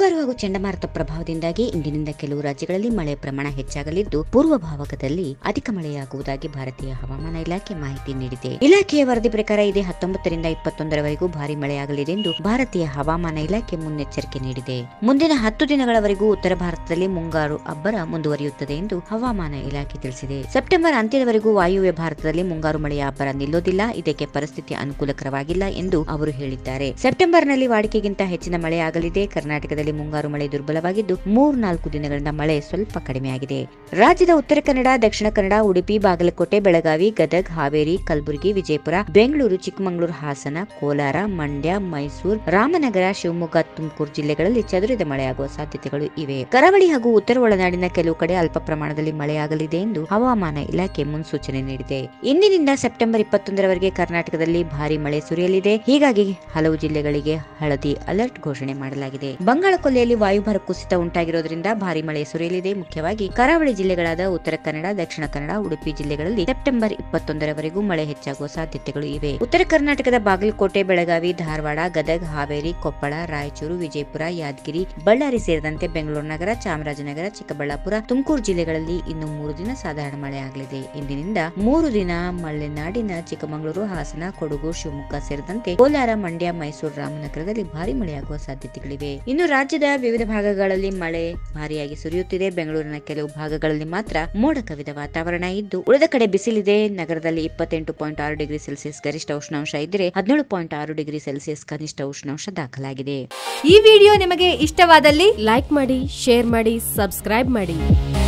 ಮುಂಗಾರು ಹಾಗೂ ಚಂಡಮಾರುತ ಪ್ರಭಾವದಿಂದಾಗಿ ಇಂದಿನಿಂದ ಕೆಲವು ರಾಜ್ಯಗಳಲ್ಲಿ ಮಳೆ ಪ್ರಮಾಣ ಹೆಚ್ಚಾಗಲಿದ್ದು ಪೂರ್ವ ಭಾಗದಲ್ಲಿ ಅಧಿಕ ಮಳೆಯಾಗುವುದಾಗಿ ಭಾರತೀಯ ಹವಾಮಾನ ಇಲಾಖೆ ಮಾಹಿತಿ ನೀಡಿದೆ ಇಲಾಖೆಯ ವರದಿ ಪ್ರಕಾರ ಇದೇ ಹತ್ತೊಂಬತ್ತರಿಂದ ಇಪ್ಪತ್ತೊಂದರವರೆಗೂ ಭಾರಿ ಮಳೆಯಾಗಲಿದೆ ಎಂದು ಭಾರತೀಯ ಹವಾಮಾನ ಇಲಾಖೆ ಮುನ್ನೆಚ್ಚರಿಕೆ ನೀಡಿದೆ ಮುಂದಿನ ಹತ್ತು ದಿನಗಳವರೆಗೂ ಉತ್ತರ ಭಾರತದಲ್ಲಿ ಮುಂಗಾರು ಅಬ್ಬರ ಮುಂದುವರಿಯುತ್ತದೆ ಎಂದು ಹವಾಮಾನ ಇಲಾಖೆ ತಿಳಿಸಿದೆ ಸೆಪ್ಟೆಂಬರ್ ಅಂತ್ಯದವರೆಗೂ ವಾಯುವ್ಯ ಭಾರತದಲ್ಲಿ ಮುಂಗಾರು ಮಳೆಯ ಅಬ್ಬರ ನಿಲ್ಲೋದಿಲ್ಲ ಇದಕ್ಕೆ ಪರಿಸ್ಥಿತಿ ಅನುಕೂಲಕರವಾಗಿಲ್ಲ ಎಂದು ಅವರು ಹೇಳಿದ್ದಾರೆ ಸೆಪ್ಟೆಂಬರ್ನಲ್ಲಿ ವಾಡಿಕೆಗಿಂತ ಹೆಚ್ಚಿನ ಮಳೆ ಆಗಲಿದೆ ಕರ್ನಾಟಕದಲ್ಲಿ ಮುಂಗಾರು ಮಳೆ ದುರ್ಬಲವಾಗಿದ್ದು ಮೂರ್ ನಾಲ್ಕು ದಿನಗಳಿಂದ ಮಳೆ ಸ್ವಲ್ಪ ಕಡಿಮೆಯಾಗಿದೆ ರಾಜ್ಯದ ಉತ್ತರ ಕನ್ನಡ ದಕ್ಷಿಣ ಕನ್ನಡ ಉಡುಪಿ ಬಾಗಲಕೋಟೆ ಬೆಳಗಾವಿ ಗದಗ್ ಹಾವೇರಿ ಕಲಬುರಗಿ ವಿಜಯಪುರ ಬೆಂಗಳೂರು ಚಿಕ್ಕಮಗಳೂರು ಹಾಸನ ಕೋಲಾರ ಮಂಡ್ಯ ಮೈಸೂರು ರಾಮನಗರ ಶಿವಮೊಗ್ಗ ತುಮಕೂರು ಜಿಲ್ಲೆಗಳಲ್ಲಿ ಚದುರಿದ ಮಳೆಯಾಗುವ ಸಾಧ್ಯತೆಗಳು ಇವೆ ಕರಾವಳಿ ಹಾಗೂ ಉತ್ತರ ಒಳನಾಡಿನ ಕೆಲವು ಕಡೆ ಅಲ್ಪ ಪ್ರಮಾಣದಲ್ಲಿ ಮಳೆಯಾಗಲಿದೆ ಎಂದು ಹವಾಮಾನ ಇಲಾಖೆ ಮುನ್ಸೂಚನೆ ನೀಡಿದೆ ಇಂದಿನಿಂದ ಸೆಪ್ಟೆಂಬರ್ ಇಪ್ಪತ್ತೊಂದರವರೆಗೆ ಕರ್ನಾಟಕದಲ್ಲಿ ಭಾರಿ ಮಳೆ ಸುರಿಯಲಿದೆ ಹೀಗಾಗಿ ಹಲವು ಜಿಲ್ಲೆಗಳಿಗೆ ಹಳದಿ ಅಲರ್ಟ್ ಘೋಷಣೆ ಮಾಡಲಾಗಿದೆ ಬಂಗಾಳ ಕೊಲ್ಲಿಯಲ್ಲಿ ವಾಯುಭಾರ ಕುಸಿತ ಉಂಟಾಗಿರೋದ್ರಿಂದ ಭಾರಿ ಮಳೆ ಸುರಿಯಲಿದೆ ಮುಖ್ಯವಾಗಿ ಕರಾವಳಿ ಜಿಲ್ಲೆಗಳಾದ ಉತ್ತರ ಕನ್ನಡ ದಕ್ಷಿಣ ಕನ್ನಡ ಉಡುಪಿ ಜಿಲ್ಲೆಗಳಲ್ಲಿ ಸೆಪ್ಟೆಂಬರ್ ಇಪ್ಪತ್ತೊಂದರವರೆಗೂ ಮಳೆ ಹೆಚ್ಚಾಗುವ ಸಾಧ್ಯತೆಗಳು ಇವೆ ಉತ್ತರ ಕರ್ನಾಟಕದ ಬಾಗಲಕೋಟೆ ಬೆಳಗಾವಿ ಧಾರವಾಡ ಗದಗ್ ಹಾವೇರಿ ಕೊಪ್ಪಳ ರಾಯಚೂರು ವಿಜಯಪುರ ಯಾದಗಿರಿ ಬಳ್ಳಾರಿ ಸೇರಿದಂತೆ ಬೆಂಗಳೂರು ನಗರ ಚಾಮರಾಜನಗರ ಚಿಕ್ಕಬಳ್ಳಾಪುರ ತುಮಕೂರು ಜಿಲ್ಲೆಗಳಲ್ಲಿ ಇನ್ನು ಮೂರು ದಿನ ಸಾಧಾರಣ ಮಳೆ ಆಗಲಿದೆ ಇಂದಿನಿಂದ ಮೂರು ದಿನ ಮಲೆನಾಡಿನ ಚಿಕ್ಕಮಗಳೂರು ಹಾಸನ ಕೊಡಗು ಶಿವಮೊಗ್ಗ ಸೇರಿದಂತೆ ಕೋಲಾರ ಮಂಡ್ಯ ಮೈಸೂರು ರಾಮನಗರದಲ್ಲಿ ಭಾರಿ ಮಳೆಯಾಗುವ ಸಾಧ್ಯತೆಗಳಿವೆ ಇನ್ನು ರಾಜ್ಯದ ವಿವಿಧ ಭಾಗಗಳಲ್ಲಿ ಮಳೆ ಭಾರಿಯಾಗಿ ಸುರಿಯುತ್ತಿದೆ ಬೆಂಗಳೂರಿನ ಕೆಲವು ಭಾಗಗಳಲ್ಲಿ ಮಾತ್ರ ಮೋಡ ಕವಿದ ವಾತಾವರಣ ಇದ್ದು ಉಳಿದ ಕಡೆ ಬಿಸಿಲಿದೆ ನಗರದಲ್ಲಿ ಇಪ್ಪತ್ತೆಂಟು ಪಾಯಿಂಟ್ ಆರು ಡಿಗ್ರಿ ಸೆಲ್ಸಿಯಸ್ ಗರಿಷ್ಠ ಉಷ್ಣಾಂಶ ಇದ್ದರೆ ಹದಿನೇಳು ಪಾಯಿಂಟ್ ಆರು ಡಿಗ್ರಿ ಸೆಲ್ಸಿಯಸ್ ಕನಿಷ್ಠ ಉಷ್ಣಾಂಶ ದಾಖಲಾಗಿದೆ ಈ ವಿಡಿಯೋ ನಿಮಗೆ ಇಷ್ಟವಾದಲ್ಲಿ ಲೈಕ್ ಮಾಡಿ ಶೇರ್ ಮಾಡಿ ಸಬ್ಸ್ಕ್ರೈಬ್ ಮಾಡಿ